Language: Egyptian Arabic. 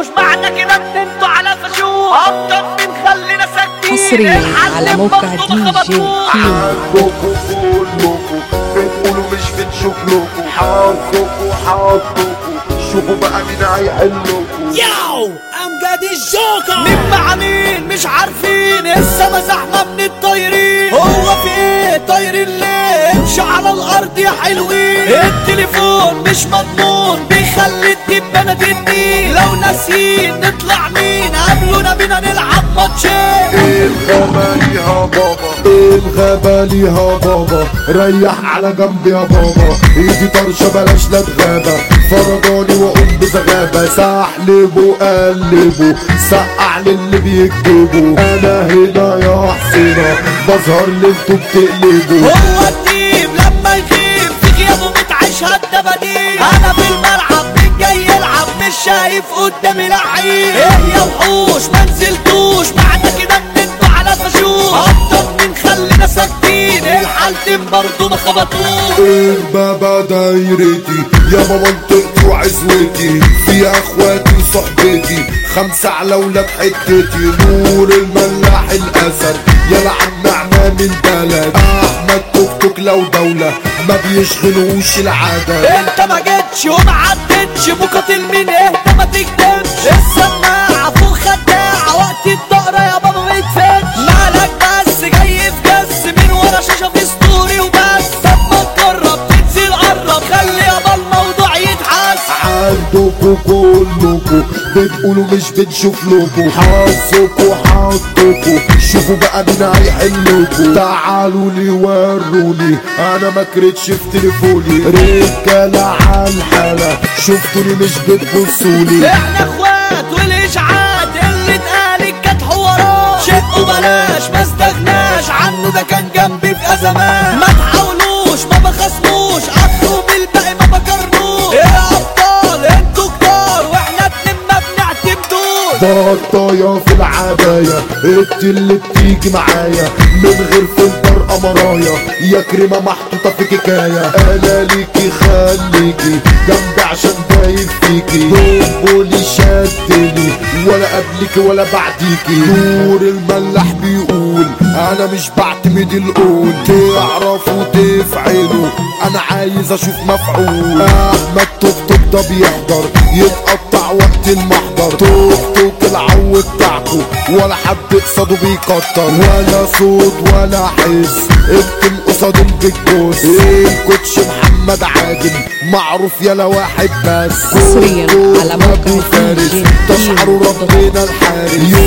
معنى كده ان انتوا على فشوش افضل من خلينا ساكتين حصريا على الحل موقع برضه دي ما جي خبطوش. كيمو عندكوا كلكوا بتقولوا مش بنشوف لكوا حظكوا حظكوا شوفوا بقى مين هيحلكوا ياو امجد الجوكر مين مع مين مش عارفين السما زحمه من الطايرين هو في ايه طايرين ليه امشوا على الارض يا حلوين التليفون مش مضمون بيخلي الدبانه تدي لو ناسيين نطلع مين قابلونا بينا نلعب ماتشين ايه الغابة ليها بابا ايه الغابة ليها بابا ريح على جنب يا بابا ايدي طرشة بلاش لا تغابة فرضاني واقوم بزغابة سحلبه قلبه سقع للي بيكتبوا انا هنا يا حسينة بظهر اللي انتوا بتقلبوا هو التيم لما يغيب في غيابه متعيش هالدباديب انا في الملعب مين جاي يلعب مش شايف قدامي لعيب ايه يا وحوش ما نزلتوش معنى كده ان انتوا على فشوش افضل من خلينا ساكتين الحالتين برضه ما خبطوش البابا دايرتي يا منطقتي وعزوتي فيها اخواتي وصحبتي خمسة على ولاد حتتي نور الملاح الاسد يا عم عمام البلد احمد توك توك لو دولة ما بيشغلوش العادة انت ما جيتش وما عدتش مقاتل مين اهدى ما تكدبش السماعة فوق خداعة وقت الدقرة يا بابا ما يتفتش مالك بس جاي في جس من ورا شاشة في ستوري وبس طب ما تجرب تنزل قرب خلي يابا الموضوع يتحس عندكوا كلكوا بتقولوا مش بنشوف لكوا حظكوا حظكوا شوفوا بقى مين هيحلكوا تعالوا لي وروني انا ما كرتش في تليفوني رجاله على الحاله شفتوني مش بتبصولي احنا اخوات والاشعاعات اللي اتقالت كانت حوارات شق وبلاش ما استغناش عنه ده كان جنبي في ازمات ما تحاولوش ما بخصموش اخره بالباقي ما بكرنوش يا ابطال انتوا كتار واحنا اتنين ما بنعتمدوش بطايا في العباية انت اللي بتيجي معايا من غير فلتر قمرايا يا كريمة محطوطة في كيكاية انا ليكي خليكي جنبي عشان دايب فيكي دبولي شدني ولا قبلك ولا بعديكي نور الملاح بيقول انا مش بعتمد القول تعرفوا تفعلوا انا عايز اشوف مفعول احمد توك توك ده بيحضر يتقطع وقت المحضر توك توك العو بتاعكو ولا حد قصاده بيكتر ولا صوت ولا حس انتم قصاد بالجوز الكوتش محمد عادل معروف يلا واحد بس حصرياً على موقع فارس DJ تشعروا ربنا الحارس